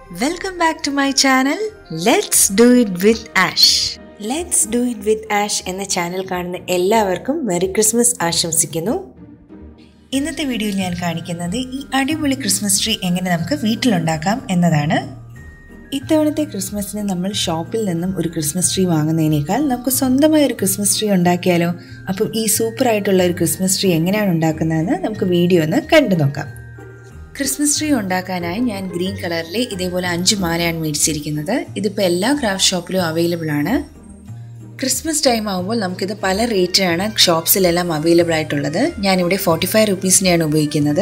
welcome back to my channel let's do it with Ash let's do it with Ash എന്ന channel കാണുന്ന എല്ലാവർക്കും merry Christmas ആശംസിക്കുന്നു ഇന്നത്തെ വീഡിയോയിൽ ഞാൻ കാണിക്കുന്നത് ഈ അടിപൊളി ക്രിസ്മസ് ട്രീ എങ്ങനെ നമുക്ക് വീട്ടിലുണ്ടാക്കാം എന്നതാണ് ഇത്തവണത്തെ ക്രിസ്മസിന് നമ്മൾ ഷോപ്പിൽ നിന്നും ഒരു ക്രിസ്മസ് ട്രീ വാങ്ങുന്നതിനേക്കാൾ നമുക്ക് സ്വന്തമായി ഒരു ക്രിസ്മസ് ട്രീ ഉണ്ടാക്കിയാലോ അപ്പം ഈ സൂപ്പർ ആയിട്ടുള്ള ഒരു ക്രിസ്മസ് ട്രീ എങ്ങനെയാണ് ഉണ്ടാക്കുന്നതെന്ന് നമുക്ക് വീഡിയോ ഒന്ന് കണ്ടു നോക്കാം ക്രിസ്മസ് ട്രീ ഉണ്ടാക്കാനായി ഞാൻ ഗ്രീൻ കളറിലെ ഇതേപോലെ അഞ്ച് മാലയാണ് മേടിച്ചിരിക്കുന്നത് ഇതിപ്പോൾ എല്ലാ ക്രാഫ്റ്റ് ഷോപ്പിലും അവൈലബിൾ ആണ് ക്രിസ്മസ് ടൈം ആകുമ്പോൾ നമുക്കിത് പല റേറ്റിനാണ് ഷോപ്സിലെല്ലാം അവൈലബിൾ ആയിട്ടുള്ളത് ഞാനിവിടെ ഫോർട്ടി ഫൈവ് റുപ്പീസിനെയാണ് ഉപയോഗിക്കുന്നത്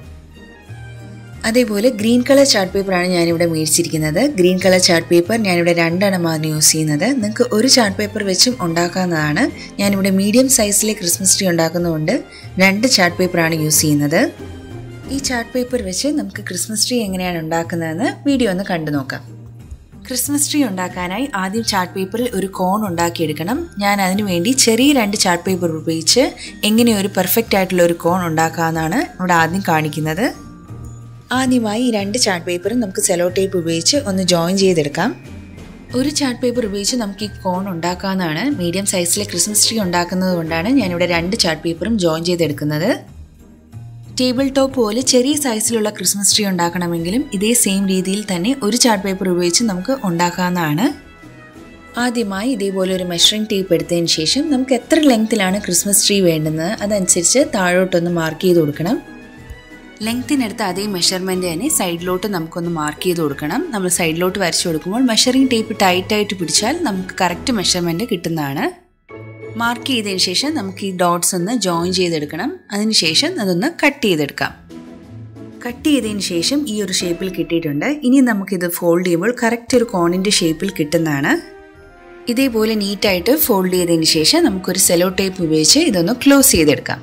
അതേപോലെ ഗ്രീൻ കളർ ചാർട്ട് പേപ്പറാണ് ഞാനിവിടെ മേടിച്ചിരിക്കുന്നത് ഗ്രീൻ കളർ ചാർട്ട് പേപ്പർ ഞാനിവിടെ രണ്ടെണ്ണമാണ് യൂസ് ചെയ്യുന്നത് നിങ്ങൾക്ക് ഒരു ചാർട്ട് പേപ്പർ വെച്ചും ഉണ്ടാക്കാവുന്നതാണ് ഞാനിവിടെ മീഡിയം സൈസിലെ ക്രിസ്മസ് ട്രീ ഉണ്ടാക്കുന്നതുകൊണ്ട് രണ്ട് ചാർട്ട് പേപ്പറാണ് യൂസ് ചെയ്യുന്നത് ഈ ചാർട്ട് പേപ്പർ വെച്ച് നമുക്ക് ക്രിസ്മസ് ട്രീ എങ്ങനെയാണ് ഉണ്ടാക്കുന്നതെന്ന് വീഡിയോ ഒന്ന് കണ്ടു നോക്കാം ക്രിസ്മസ് ട്രീ ഉണ്ടാക്കാനായി ആദ്യം ചാർട്ട് പേപ്പറിൽ ഒരു കോൺ ഉണ്ടാക്കിയെടുക്കണം ഞാൻ അതിനു വേണ്ടി ചെറിയ രണ്ട് ചാർട്ട് പേപ്പർ ഉപയോഗിച്ച് എങ്ങനെ ഒരു പെർഫെക്റ്റ് ആയിട്ടുള്ള ഒരു കോൺ ഉണ്ടാക്കാമെന്നാണ് ഇവിടെ ആദ്യം കാണിക്കുന്നത് ആദ്യമായി ഈ രണ്ട് ചാർട്ട് പേപ്പറും നമുക്ക് സെലോ ടേപ്പ് ഉപയോഗിച്ച് ഒന്ന് ജോയിൻ ചെയ്തെടുക്കാം ഒരു ചാർട്ട് പേപ്പർ ഉപയോഗിച്ച് നമുക്ക് ഈ കോൺ ഉണ്ടാക്കാവുന്നതാണ് മീഡിയം സൈസിലെ ക്രിസ്മസ് ട്രീ ഉണ്ടാക്കുന്നത് കൊണ്ടാണ് ഞാനിവിടെ രണ്ട് ചാർട്ട് പേപ്പറും ജോയിൻ ചെയ്തെടുക്കുന്നത് ടേബിൾ ടോപ്പ് പോലെ ചെറിയ സൈസിലുള്ള ക്രിസ്മസ് ട്രീ ഉണ്ടാക്കണമെങ്കിലും ഇതേ സെയിം രീതിയിൽ തന്നെ ഒരു ചാർട്ട് പേപ്പർ ഉപയോഗിച്ച് നമുക്ക് ഉണ്ടാക്കാവുന്നതാണ് ആദ്യമായി ഇതേപോലെ ഒരു മെഷറിംഗ് ടേപ്പ് എടുത്തതിന് ശേഷം നമുക്ക് എത്ര ലെങ്ത്തിലാണ് ക്രിസ്മസ് ട്രീ വേണ്ടുന്നത് അതനുസരിച്ച് താഴോട്ടൊന്ന് മാർക്ക് ചെയ്ത് കൊടുക്കണം ലെങ്ത്തിനെടുത്ത് അതേ മെഷർമെൻറ്റ് തന്നെ സൈഡിലോട്ട് നമുക്കൊന്ന് മാർക്ക് ചെയ്ത് കൊടുക്കണം നമ്മൾ സൈഡിലോട്ട് വരച്ചു കൊടുക്കുമ്പോൾ മെഷറിംഗ് ടേപ്പ് ടൈറ്റായിട്ട് പിടിച്ചാൽ നമുക്ക് കറക്റ്റ് മെഷർമെൻറ്റ് കിട്ടുന്നതാണ് മാർക്ക് ചെയ്തതിന് ശേഷം നമുക്ക് ഈ ഡോട്ട്സ് ഒന്ന് ജോയിൻ ചെയ്തെടുക്കണം അതിനുശേഷം അതൊന്ന് കട്ട് ചെയ്തെടുക്കാം കട്ട് ചെയ്തതിന് ശേഷം ഈ ഒരു ഷേപ്പിൽ കിട്ടിയിട്ടുണ്ട് ഇനി നമുക്കിത് ഫോൾഡ് ചെയ്യുമ്പോൾ കറക്റ്റ് ഒരു കോണിൻ്റെ ഷേപ്പിൽ കിട്ടുന്നതാണ് ഇതേപോലെ നീറ്റായിട്ട് ഫോൾഡ് ചെയ്തതിന് ശേഷം നമുക്കൊരു സെലോ ടേപ്പ് ഉപയോഗിച്ച് ഇതൊന്ന് ക്ലോസ് ചെയ്തെടുക്കാം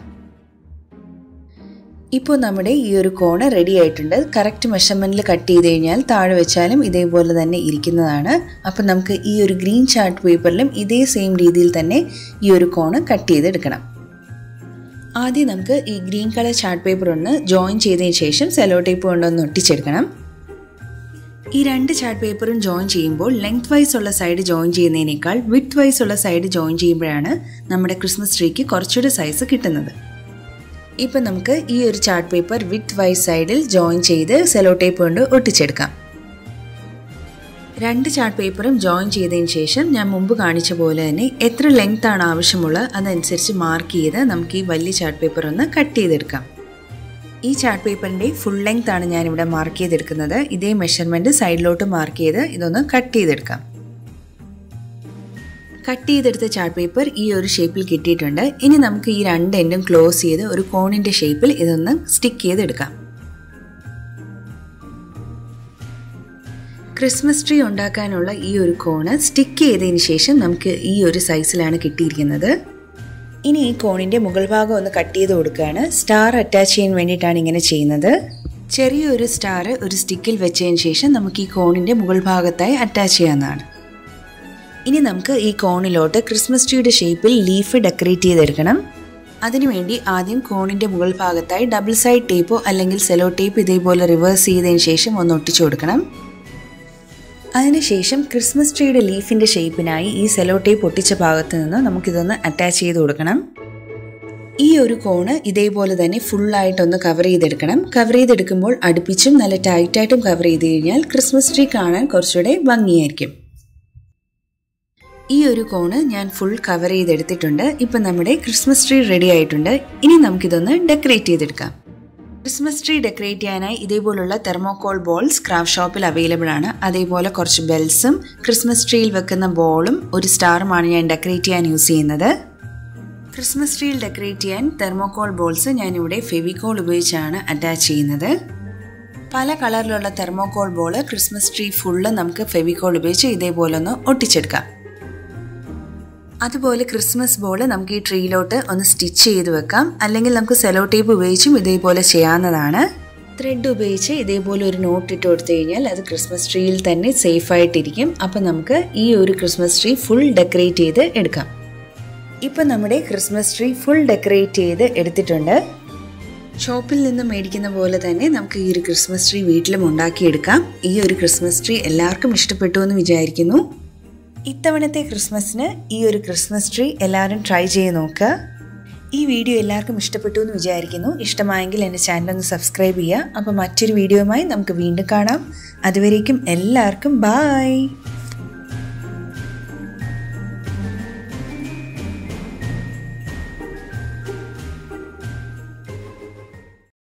ഇപ്പോൾ നമ്മുടെ ഈ ഒരു കോണ് റെഡി ആയിട്ടുണ്ട് കറക്റ്റ് മെഷർമെൻറ്റിൽ കട്ട് ചെയ്ത് കഴിഞ്ഞാൽ താഴെ വെച്ചാലും ഇതേപോലെ തന്നെ ഇരിക്കുന്നതാണ് അപ്പം നമുക്ക് ഈ ഒരു ഗ്രീൻ ചാർട്ട് പേപ്പറിലും ഇതേ സെയിം രീതിയിൽ തന്നെ ഈ ഒരു കോണ് കട്ട് ചെയ്തെടുക്കണം ആദ്യം നമുക്ക് ഈ ഗ്രീൻ കളർ ചാർട്ട് പേപ്പർ ഒന്ന് ജോയിൻ ചെയ്തതിന് ശേഷം സെലോ ടേപ്പ് കൊണ്ടൊന്ന് ഒട്ടിച്ചെടുക്കണം ഈ രണ്ട് ചാർട്ട് പേപ്പറും ജോയിൻ ചെയ്യുമ്പോൾ ലെങ്ത് വൈസ് ഉള്ള സൈഡ് ജോയിൻ ചെയ്യുന്നതിനേക്കാൾ വിത്ത് വൈസ് ഉള്ള സൈഡ് ജോയിൻ ചെയ്യുമ്പോഴാണ് നമ്മുടെ ക്രിസ്മസ് ട്രീക്ക് കുറച്ചുകൂടി സൈസ് കിട്ടുന്നത് ഇപ്പം നമുക്ക് ഈ ഒരു ചാർട്ട് പേപ്പർ വിത്ത് വൈസ് സൈഡിൽ ജോയിൻ ചെയ്ത് സെലോ ടേപ്പ് കൊണ്ട് ഒട്ടിച്ചെടുക്കാം രണ്ട് ചാർട്ട് പേപ്പറും ജോയിൻ ചെയ്തതിന് ശേഷം ഞാൻ മുമ്പ് കാണിച്ച പോലെ തന്നെ എത്ര ലെങ്ത് ആണ് ആവശ്യമുള്ളത് അതനുസരിച്ച് മാർക്ക് ചെയ്ത് നമുക്ക് ഈ വലിയ ചാർട്ട് പേപ്പർ ഒന്ന് കട്ട് ചെയ്തെടുക്കാം ഈ ചാർട്ട് പേപ്പറിൻ്റെ ഫുൾ ലെങ്ത് ആണ് ഞാനിവിടെ മാർക്ക് ചെയ്തെടുക്കുന്നത് ഇതേ മെഷർമെൻറ്റ് സൈഡിലോട്ട് മാർക്ക് ചെയ്ത് ഇതൊന്ന് കട്ട് ചെയ്തെടുക്കാം കട്ട് ചെയ്തെടുത്ത ചാർട്ട് പേപ്പർ ഈ ഒരു ഷേപ്പിൽ കിട്ടിയിട്ടുണ്ട് ഇനി നമുക്ക് ഈ രണ്ട് എൻഡും ക്ലോസ് ചെയ്ത് ഒരു കോണിൻ്റെ ഷേപ്പിൽ ഇതൊന്ന് സ്റ്റിക്ക് ചെയ്തെടുക്കാം ക്രിസ്മസ് ട്രീ ഉണ്ടാക്കാനുള്ള ഈ ഒരു കോണ് സ്റ്റിക്ക് ചെയ്തതിന് ശേഷം നമുക്ക് ഈ ഒരു സൈസിലാണ് കിട്ടിയിരിക്കുന്നത് ഇനി ഈ കോണിൻ്റെ മുകൾ ഭാഗം ഒന്ന് കട്ട് ചെയ്ത് കൊടുക്കുകയാണ് സ്റ്റാർ അറ്റാച്ച് ചെയ്യാൻ വേണ്ടിയിട്ടാണ് ഇങ്ങനെ ചെയ്യുന്നത് ചെറിയൊരു സ്റ്റാർ ഒരു സ്റ്റിക്കിൽ വെച്ചതിന് ശേഷം നമുക്ക് ഈ കോണിൻ്റെ മുകൾ ഭാഗത്തായി അറ്റാച്ച് ചെയ്യാവുന്നതാണ് ഇനി നമുക്ക് ഈ കോണിലോട്ട് ക്രിസ്മസ് ട്രീയുടെ ഷേപ്പിൽ ലീഫ് ഡെക്കറേറ്റ് ചെയ്തെടുക്കണം അതിനുവേണ്ടി ആദ്യം കോണിൻ്റെ മുകൾ ഭാഗത്തായി ഡബിൾ സൈഡ് ടേപ്പോ അല്ലെങ്കിൽ സെലോ ടേപ്പ് ഇതേപോലെ റിവേഴ്സ് ചെയ്തതിന് ശേഷം ഒന്ന് ഒട്ടിച്ചു കൊടുക്കണം അതിനുശേഷം ക്രിസ്മസ് ട്രീയുടെ ലീഫിൻ്റെ ഷേപ്പിനായി ഈ സെലോ ടേപ്പ് ഒട്ടിച്ച ഭാഗത്ത് നിന്ന് നമുക്കിതൊന്ന് അറ്റാച്ച് ചെയ്ത് കൊടുക്കണം ഈ ഒരു കോണ് ഇതേപോലെ തന്നെ ഫുള്ളായിട്ടൊന്ന് കവർ ചെയ്തെടുക്കണം കവർ ചെയ്തെടുക്കുമ്പോൾ അടുപ്പിച്ചും നല്ല ടൈറ്റായിട്ടും കവർ ചെയ്ത് കഴിഞ്ഞാൽ ക്രിസ്മസ് ട്രീ കാണാൻ കുറച്ചുകൂടെ ഭംഗിയായിരിക്കും ഈ ഒരു കോണ് ഞാൻ ഫുൾ കവർ ചെയ്തെടുത്തിട്ടുണ്ട് ഇപ്പം നമ്മുടെ ക്രിസ്മസ് ട്രീ റെഡി ആയിട്ടുണ്ട് ഇനി നമുക്കിതൊന്ന് ഡെക്കറേറ്റ് ചെയ്തെടുക്കാം ക്രിസ്മസ് ട്രീ ഡെക്കറേറ്റ് ചെയ്യാനായി ഇതേപോലുള്ള തെർമോകോൾ ബോൾസ് ക്രാഫ്റ്റ് ഷോപ്പിൽ അവൈലബിൾ ആണ് അതേപോലെ കുറച്ച് ബെൽസും ക്രിസ്മസ് ട്രീയിൽ വെക്കുന്ന ബോളും ഒരു സ്റ്റാറുമാണ് ഞാൻ ഡെക്കറേറ്റ് ചെയ്യാൻ യൂസ് ചെയ്യുന്നത് ക്രിസ്മസ് ട്രീയിൽ ഡെക്കറേറ്റ് ചെയ്യാൻ തെർമോകോൾ ബോൾസ് ഞാനിവിടെ ഫെവിക്കോൾ ഉപയോഗിച്ചാണ് അറ്റാച്ച് ചെയ്യുന്നത് പല കളറിലുള്ള thermocol ball Christmas tree full നമുക്ക് ഫെവിക്കോൾ ഉപയോഗിച്ച് ഇതേപോലെ ഒന്ന് ഒട്ടിച്ചെടുക്കാം അതുപോലെ ക്രിസ്മസ് ബോൾ നമുക്ക് ഈ ട്രീയിലോട്ട് ഒന്ന് സ്റ്റിച്ച് ചെയ്ത് വെക്കാം അല്ലെങ്കിൽ നമുക്ക് സെലോ ടേപ്പ് ഉപയോഗിച്ചും ഇതേപോലെ ചെയ്യാവുന്നതാണ് ത്രെഡ് ഉപയോഗിച്ച് ഇതേപോലെ ഒരു നോട്ട് ഇട്ട് കൊടുത്തു കഴിഞ്ഞാൽ അത് ക്രിസ്മസ് ട്രീയിൽ തന്നെ സേഫ് ആയിട്ടിരിക്കും അപ്പം നമുക്ക് ഈ ഒരു ക്രിസ്മസ് ട്രീ ഫുൾ ഡെക്കറേറ്റ് ചെയ്ത് എടുക്കാം ഇപ്പം നമ്മുടെ ക്രിസ്മസ് ട്രീ ഫുൾ ഡെക്കറേറ്റ് ചെയ്ത് എടുത്തിട്ടുണ്ട് ഷോപ്പിൽ നിന്ന് മേടിക്കുന്ന പോലെ തന്നെ നമുക്ക് ഈ ഒരു ക്രിസ്മസ് ട്രീ വീട്ടിലും ഉണ്ടാക്കിയെടുക്കാം ഈ ഒരു ക്രിസ്മസ് ട്രീ എല്ലാവർക്കും ഇഷ്ടപ്പെട്ടു എന്ന് വിചാരിക്കുന്നു ഇത്തവണത്തെ ക്രിസ്മസിന് ഈ ഒരു ക്രിസ്മസ് ട്രീ എല്ലാവരും ട്രൈ ചെയ്ത് നോക്കുക ഈ വീഡിയോ എല്ലാവർക്കും ഇഷ്ടപ്പെട്ടു എന്ന് വിചാരിക്കുന്നു ഇഷ്ടമായെങ്കിൽ എൻ്റെ ചാനൽ ഒന്ന് സബ്സ്ക്രൈബ് ചെയ്യുക അപ്പോൾ മറ്റൊരു വീഡിയോയുമായി നമുക്ക് വീണ്ടും കാണാം അതുവരേക്കും എല്ലാവർക്കും ബായ്